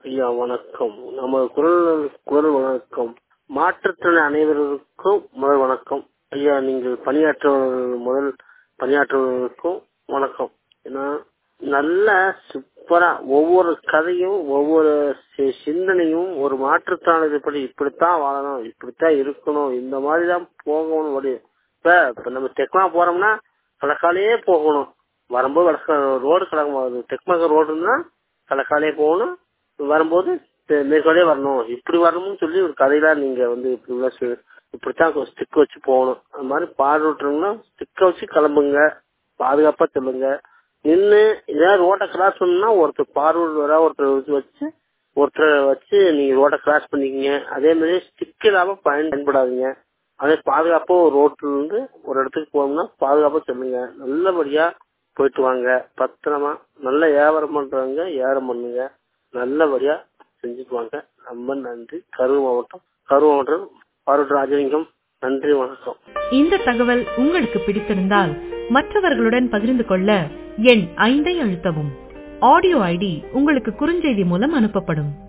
ஐயா வணக்கம் நம்ம குரல் குரல் வணக்கம் மாற்றுத்திறன் அனைவருக்கும் முதல் வணக்கம் ஐயா நீங்கள் பணியாற்றுவர்கள் முதல் பணியாற்றுவர்களுக்கும் வணக்கம் ஏன்னா நல்ல சூப்பரா ஒவ்வொரு கதையும் ஒவ்வொரு சி- சிந்தனையும் ஒரு மாற்றுத்தானது படி இப்படித்தான் வாழணும் இப்படித்தான் இருக்கணும் இந்த மாதிரி தான் போகணும் வழி இப்ப இப்ப நம்ம தெக்கமா போறோம்னா கடற்காலையே போகணும் வரும்போது வடக்க ரோடு கடக்க தெற்குமாக ரோடுன்னா கடற்காலையே போகணும் வரும்போது தெ- மேற்கொண்டே வரணும் இப்படி வரணும்னு சொல்லி ஒரு கதையெல்லாம் நீங்க வந்து இப்படி உள்ள சு- இப்படித்தான் ஸ்டிக் வச்சு போகணும் அது மாதிரி பாடுறோம்னா ஸ்டிக்க வச்சு கிளம்புங்க பாதுகாப்பா சொல்லுங்க நின்று ஏதாவது ரோட்டை கிராஸ் பண்ணா ஒருத்தர் பார்வர்டு வர ஒருத்தர் வச்சு வச்சு ஒருத்தரை வச்சு நீங்க ரோட்டை கிராஸ் பண்ணிக்கங்க அதே மாதிரி ஸ்டிக் இல்லாம பயன் பயன்படாதீங்க அதே பாதுகாப்பா ஒரு ரோட்ல இருந்து ஒரு இடத்துக்கு போகணும்னா பாதுகாப்பா சொல்லுங்க நல்லபடியா போயிட்டு வாங்க பத்திரமா நல்ல வியாபாரம் பண்றவங்க வியாபாரம் பண்ணுங்க நல்லபடியா செஞ்சுட்டு வாங்க ரொம்ப நன்றி கரூர் மாவட்டம் கரூர் மாவட்டம் பார்வட் ராஜலிங்கம் நன்றி வணக்கம் இந்த தகவல் உங்களுக்கு பிடித்திருந்தால் மற்றவர்களுடன் பகிர்ந்து கொள்ள எண் ஐந்தை அழுத்தவும் ஆடியோ ஐடி உங்களுக்கு குறுஞ்செய்தி மூலம் அனுப்பப்படும்